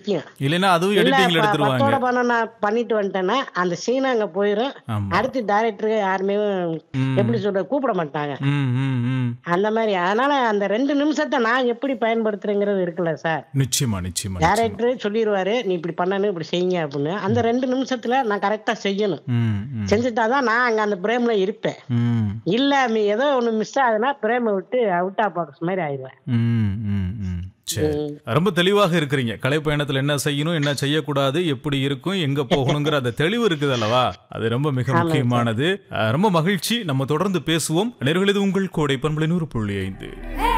முக்கியம் இல்லைன்னா அதுவும் இல்ல எடிட்டிங்ல ப- எடுத்துருவாங்க பத்தோட பணம் நான் பண்ணிட்டு வந்துட்டேன்னா அந்த சீன் அங்க போயிரும் ஆமா அடுத்து டைரக்டர் யாருமே ம். எப்படி சொல்ற கூப்பிட மாட்டாங்க ம் ம் ம் அந்த மாதிரி அதனால அந்த ரெண்டு நிமிஷத்தை நான் எப்படி பயன்படுத்துறேங்கிறது இருக்குல்ல சார் நிச்சயமா நிச்சயமா நிச்சயமா. டேரக்டர் சொல்லிடுவாரு நீ இப்படி பண்ணணும் இப்படி செய்யுங்க அப்படின்னு அந்த ரெண்டு நிமிஷத்துல நான் கரெக்டா செய்யணும் ம் ம் செஞ்சுட்டாதான் நான் அங்க அந்த பிரேம்ல இருப்பேன் ம் இல்ல நீ ஏதோ ஒண்ணு மிஸ் ஆகுதுன்னா பிரேமை விட்டு அவுட் ஆஃப் பாக்ஸ் மாதிரி ஆயிடுவேன் ம், ம், ம். சரி ரொம்ப தெளிவாக இருக்கிறீங்க கலை பயணத்துல என்ன செய்யணும் என்ன செய்யக்கூடாது எப்படி இருக்கும் எங்க போகணுங்கிற அந்த தெளிவு இருக்குது அல்லவா அது ரொம்ப மிக முக்கியமானது அஹ், ரொம்ப மகிழ்ச்சி நம்ம தொடர்ந்து பேசுவோம் நேர்கள் இது உங்கள் கோடை பண்பலை நூறு புள்ளி ஐந்து